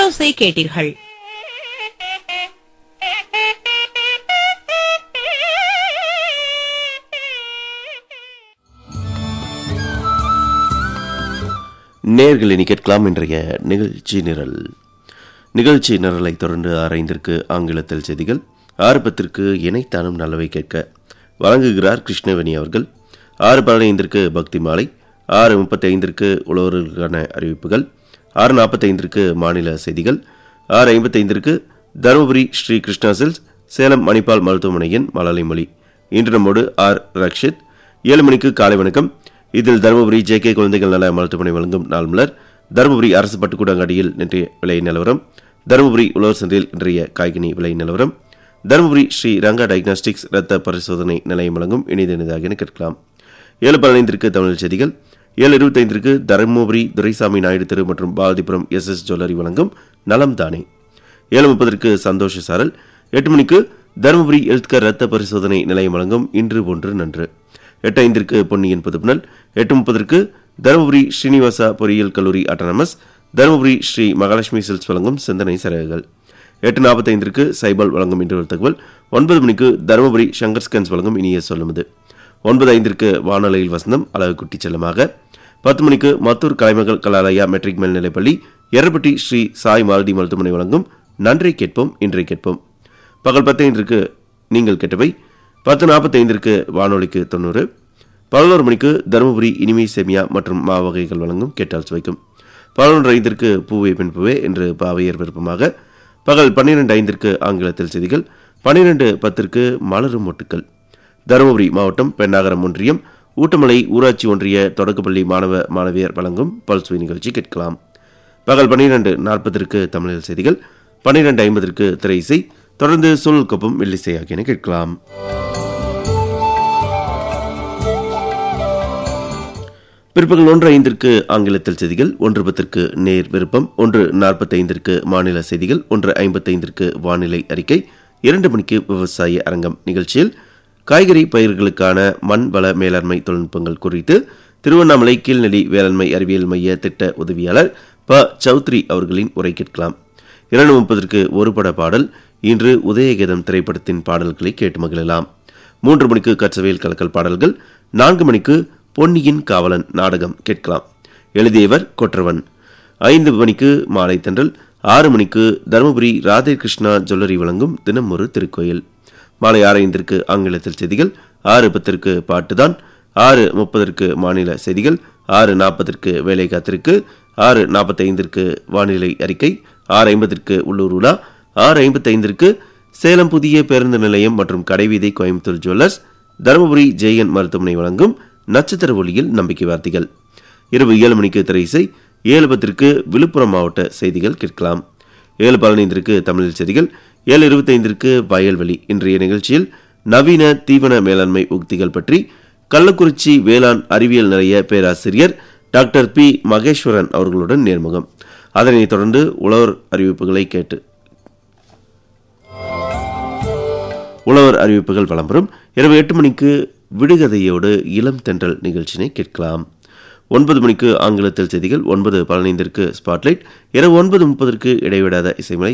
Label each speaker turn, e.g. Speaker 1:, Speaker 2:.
Speaker 1: கடலோசை கேட்டீர்கள்
Speaker 2: நேர்கள் இனி கேட்கலாம் இன்றைய நிகழ்ச்சி நிரல் நிகழ்ச்சி நிரலை தொடர்ந்து ஆரைந்திற்கு ஆங்கிலத்தில் செய்திகள் ஆறு பத்திற்கு இணைத்தானும் நல்லவை கேட்க வழங்குகிறார் கிருஷ்ணவேணி அவர்கள் ஆறு பதினைந்திற்கு பக்தி மாலை ஆறு முப்பத்தி ஐந்திற்கு உழவர்களுக்கான அறிவிப்புகள் ஆறு நாற்பத்தைந்திற்கு மாநில செய்திகள் ஆறு ஐம்பத்தைந்திற்கு தருமபுரி ஸ்ரீ கிருஷ்ணா சில்ஸ் சேலம் மணிப்பால் மருத்துவமனையின் மலலை மொழி இன்று நம்மோடு ஆர் ரக்ஷித் ஏழு மணிக்கு காலை வணக்கம் இதில் தருமபுரி ஜே கே குழந்தைகள் நல மருத்துவமனை வழங்கும் நாள் மலர் தருமபுரி அரசு பட்டுக்கூடங்காடியில் இன்றைய விலை நிலவரம் தருமபுரி உழவர் சந்தையில் இன்றைய காய்கனி விலை நிலவரம் தருமபுரி ஸ்ரீ ரங்கா டயக்னாஸ்டிக்ஸ் இரத்த பரிசோதனை நிலையம் வழங்கும் இணைய நிதாக கேட்கலாம் ஏழு பதினைந்திற்கு தமிழ் செய்திகள் ஏழு இருபத்தைந்திற்கு தருமபுரி துரைசாமி நாயுடு தெரு மற்றும் பாரதிபுரம் எஸ் எஸ் ஜுவல்லரி வழங்கும் நலம் தானே ஏழு முப்பதற்கு சந்தோஷ சாரல் எட்டு மணிக்கு தருமபுரி ஹெல்த்கேர் ரத்த பரிசோதனை நிலையம் வழங்கும் இன்று ஒன்று நன்று எட்டு ஐந்திற்கு பொன்னியின் புதுப்புணல் எட்டு முப்பதற்கு தருமபுரி ஸ்ரீனிவாசா பொறியியல் கல்லூரி அட்டானமஸ் தருமபுரி ஸ்ரீ மகாலட்சுமி சில்ஸ் வழங்கும் சிந்தனை சரகுகள் எட்டு நாற்பத்தைந்திற்கு சைபால் வழங்கும் இன்று ஒரு தகவல் ஒன்பது மணிக்கு தருமபுரி சங்கர் ஸ்கன்ஸ் வழங்கும் இனிய சொல்லுமது ஒன்பது ஐந்திற்கு வானொலியில் வசந்தம் அழகு குட்டி செல்லமாக பத்து மணிக்கு மத்தூர் கலைமகள் கலாலயா மெட்ரிக் மேல்நிலைப்பள்ளி எரப்பட்டி ஸ்ரீ சாய் மாருதி மருத்துவமனை வழங்கும் நன்றி கேட்போம் இன்றை கேட்போம் பகல் பத்தைந்திற்கு நீங்கள் கேட்டவை பத்து நாற்பத்தைந்திற்கு வானொலிக்கு தொண்ணூறு பதினோரு மணிக்கு தருமபுரி இனிமை செமியா மற்றும் மா வகைகள் வழங்கும் கேட்டால் சுவைக்கும் பதினொன்று ஐந்திற்கு பூவே பெண் பூவே என்று பாவையர் விருப்பமாக பகல் பன்னிரண்டு ஐந்திற்கு ஆங்கிலத்தில் செய்திகள் பன்னிரண்டு பத்திற்கு மலரும் மொட்டுக்கள் தருமபுரி மாவட்டம் பெண்ணாகரம் ஒன்றியம் ஊட்டமலை ஊராட்சி ஒன்றிய தொடக்கப்பள்ளி மாணவ மாணவியர் வழங்கும் பல்சுவை நிகழ்ச்சி கேட்கலாம் பகல் பன்னிரண்டு நாற்பதற்கு தமிழில் செய்திகள் பன்னிரண்டு ஐம்பதற்கு திரை இசை தொடர்ந்து சொல் கொப்பம் மெல்லிசை ஆகியன கேட்கலாம் பிற்பகல் ஒன்று ஐந்திற்கு ஆங்கிலத்தில் செய்திகள் ஒன்று பத்திற்கு நேர் விருப்பம் ஒன்று நாற்பத்தைந்திற்கு மாநில செய்திகள் ஒன்று ஐம்பத்தைந்திற்கு வானிலை அறிக்கை இரண்டு மணிக்கு விவசாய அரங்கம் நிகழ்ச்சியில் காய்கறி பயிர்களுக்கான மண் வள மேலாண்மை தொழில்நுட்பங்கள் குறித்து திருவண்ணாமலை கீழ்நெறி வேளாண்மை அறிவியல் மைய திட்ட உதவியாளர் ப சௌத்ரி அவர்களின் உரை கேட்கலாம் இரண்டு முப்பதற்கு ஒரு பட பாடல் இன்று உதயகீதம் திரைப்படத்தின் பாடல்களை கேட்டு மகிழலாம் மூன்று மணிக்கு கச்சவையில் கலக்கல் பாடல்கள் நான்கு மணிக்கு பொன்னியின் காவலன் நாடகம் கேட்கலாம் எழுதியவர் கொற்றவன் ஐந்து மணிக்கு மாலை தென்றல் ஆறு மணிக்கு தருமபுரி ராதே கிருஷ்ணா ஜுவல்லரி வழங்கும் தினம் ஒரு திருக்கோயில் மாலை ஆறு ஐந்திற்கு ஆங்கிலத்தில் செய்திகள் ஆறு பத்திற்கு பாட்டுதான் ஆறு முப்பதற்கு மாநில செய்திகள் ஆறு நாற்பதற்கு வேலை காத்திருக்கு ஆறு நாற்பத்தைந்திற்கு வானிலை அறிக்கை ஆறு ஐம்பதற்கு உள்ளூர் உலா ஆறு ஐம்பத்தைந்திற்கு சேலம் புதிய பேருந்து நிலையம் மற்றும் கடைவீதி கோயம்புத்தூர் ஜுவல்லர்ஸ் தருமபுரி ஜெயன் மருத்துவமனை வழங்கும் நட்சத்திர ஒளியில் நம்பிக்கை வார்த்தைகள் இரவு ஏழு மணிக்கு திரை இசை ஏழு பத்திற்கு விழுப்புரம் மாவட்ட செய்திகள் கேட்கலாம் ஏழு பதினைந்திற்கு தமிழில் செய்திகள் ஏழு இருபத்தைந்திற்கு வயல்வெளி இன்றைய நிகழ்ச்சியில் நவீன தீவன மேலாண்மை உக்திகள் பற்றி கள்ளக்குறிச்சி வேளாண் அறிவியல் நிலைய பேராசிரியர் டாக்டர் பி மகேஸ்வரன் அவர்களுடன் நேர்முகம் அதனைத் தொடர்ந்து உழவர் அறிவிப்புகளை கேட்டு உழவர் அறிவிப்புகள் வளம்பெறும் இரவு எட்டு மணிக்கு விடுகதையோடு இளம் தென்றல் நிகழ்ச்சியினை கேட்கலாம் ஒன்பது மணிக்கு ஆங்கிலத்தில் செய்திகள் ஒன்பது பதினைந்திற்கு ஸ்பாட்லைட் இரவு ஒன்பது முப்பதற்கு இடைவிடாத இசைமலை